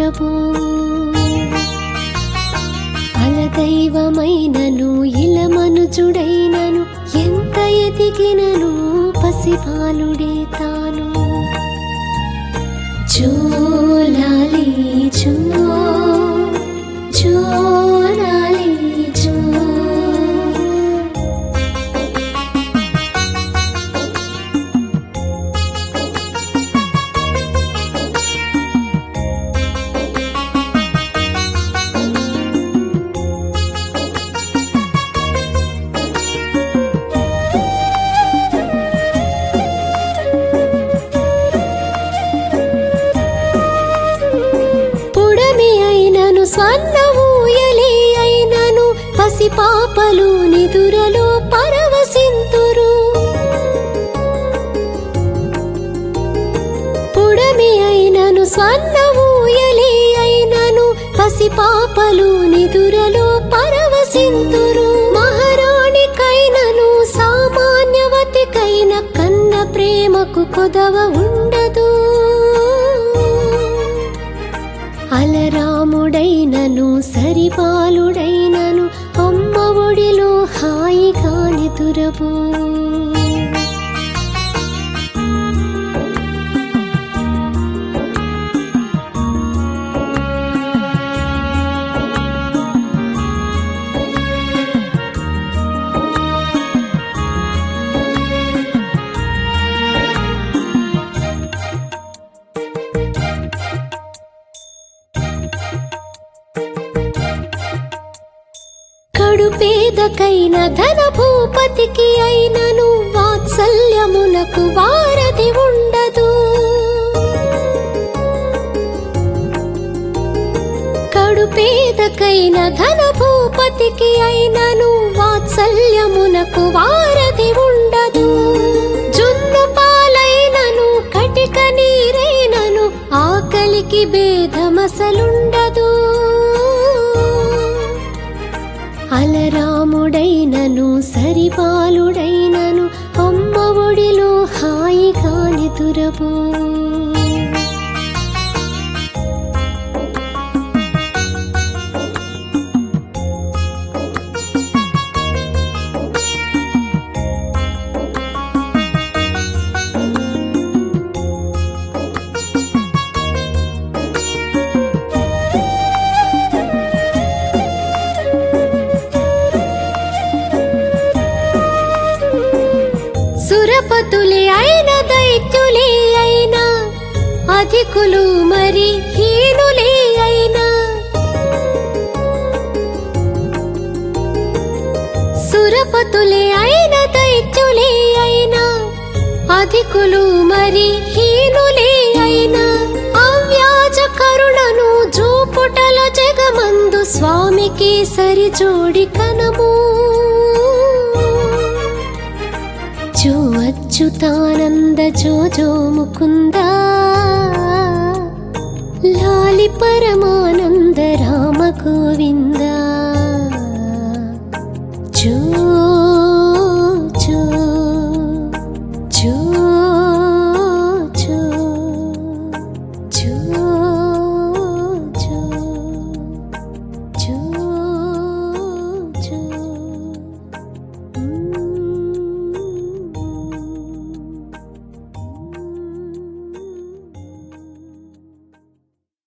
తురబో అలదైవమైనను ఇలమనుజుడైనను ఎంత ఎదిగినను పసిపాలుడే తాను జోలాలి జో జోలాలి జో పుడమి అయినను స్వర్ణ ఊయలి అయినను పసిపాపలు నిదురలో పరవశింతురు పుడమి అయినను స్వర్ణ ఊయలి అయినను పసిపాపలు నిదురలో పరవశింతురు మహారాణికైనను సామాన్యవతికైన కన్న ప్రేమకు కొదవ ఉండదు అలరాముడైనను సరిపాలుడైనను అమ్మ ఒడిలో హాయిగా నిదురబో కడుపేదకైన ధన భూపతికి అయినను వాత్సల్యమునకు వారధి ఉండదు కడుపేదకైన ధన భూపతికి అయినను వాత్సల్యమునకు వారధి ఉండదు జున్న పాలైనను కటిక నీరైనను ఆకలికి భేదమసలుండదు అలరాముడైనను సరిపాలుడైనను అమ్మ ఒడిలో హాయిగా నిదురబో సురపతులే అయిన దైత్యులే అయినా అధికులు మరి హీనులే అయినా సురపతులే అయిన దైత్యులే అయినా అధికులు మరి హీనులే అయినా అవ్యాజ కరుణను జూపుటల జగమందు స్వామికి సరిజోడి కనము జో అచ్యుతానంద జో జో ముకుంద లాలి పరమానంద రామ గోవిందా